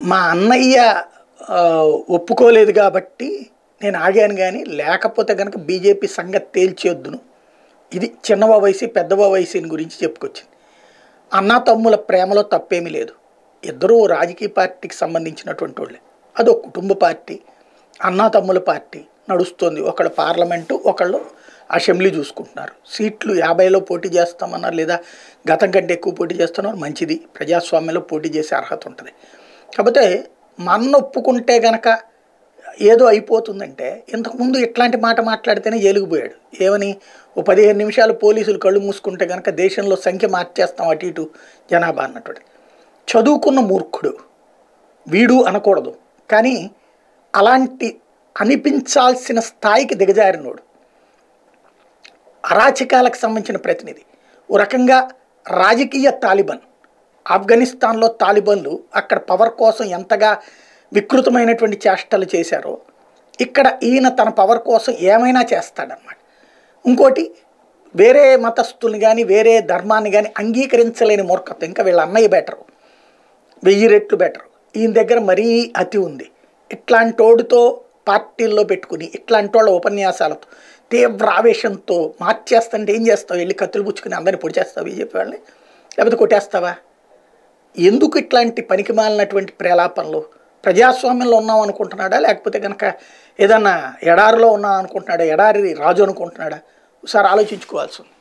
మా అన్నయ్య ఆ, ఒప్పుకోలేదు కాబట్టి నేను ఆగాను కానీ లేకపోతే కనుక బీజేపీ సంగతి తేల్చేద్దును ఇది చిన్నవ వయసు పెద్దవ వయసుని గురించి చెప్పుకొచ్చింది అన్నా తమ్ముల ప్రేమలో తప్పేమీ లేదు ఇద్దరూ రాజకీయ పార్టీకి సంబంధించినటువంటి వాళ్ళే అదో కుటుంబ పార్టీ అన్నా తమ్ముల పార్టీ నడుస్తుంది ఒకళ్ళు పార్లమెంటు ఒకళ్ళు అసెంబ్లీ చూసుకుంటున్నారు సీట్లు యాభైలో పోటీ చేస్తామన్నారు లేదా గతం కంటే ఎక్కువ పోటీ చేస్తున్నారు మంచిది ప్రజాస్వామ్యంలో పోటీ చేసే అర్హత ఉంటుంది కాకపోతే మన ఒప్పుకుంటే గనక ఏదో అయిపోతుందంటే ఇంతకుముందు ఇట్లాంటి మాట మాట్లాడితేనే జైలుకు పోయాడు ఏమని ఓ పదిహేను నిమిషాలు పోలీసులు కళ్ళు మూసుకుంటే కనుక దేశంలో సంఖ్య మార్చేస్తాం అటు ఇటు జనాభా అన్నటువంటి చదువుకున్న మూర్ఖుడు వీడు అనకూడదు కానీ అలాంటి అనిపించాల్సిన స్థాయికి దిగజారినోడు అరాచకాలకు సంబంధించిన ప్రతినిధి ఓ రకంగా రాజకీయ తాలిబాన్ ఆఫ్ఘనిస్తాన్లో తాలిబన్లు అక్కడ పవర్ కోసం ఎంతగా వికృతమైనటువంటి చేష్టలు చేశారో ఇక్కడ ఈయన తన పవర్ కోసం ఏమైనా చేస్తాడనమాట ఇంకోటి వేరే మతస్థుల్ని కానీ వేరే ధర్మాన్ని కానీ అంగీకరించలేని మూర్ఖత్వం ఇంకా వీళ్ళ అన్నయ్య బెటరు వెయ్యి రెట్లు బెటర్ ఈయన దగ్గర మరీ అతి ఉంది ఇట్లాంటోడితో పార్టీల్లో పెట్టుకుని ఇట్లాంటి వాళ్ళ ఉపన్యాసాలతో తీవ్ర ఆవేశంతో మార్చేస్తుంటే ఏం చేస్తావు వెళ్ళి కత్తులు పుచ్చుకుని అందరిని పొడి చేస్తావు బీజేపీ వాళ్ళని లేకపోతే కొట్టేస్తావా ఎందుకు ఇట్లాంటి పనికిమాలినటువంటి ప్రేలాపనలు ప్రజాస్వామ్యంలో ఉన్నాం అనుకుంటున్నాడా లేకపోతే కనుక ఏదన్నా ఎడారిలో ఉన్నాం అనుకుంటున్నాడా ఎడారి రాజు అనుకుంటున్నాడా ఒకసారి ఆలోచించుకోవాల్సి ఉంది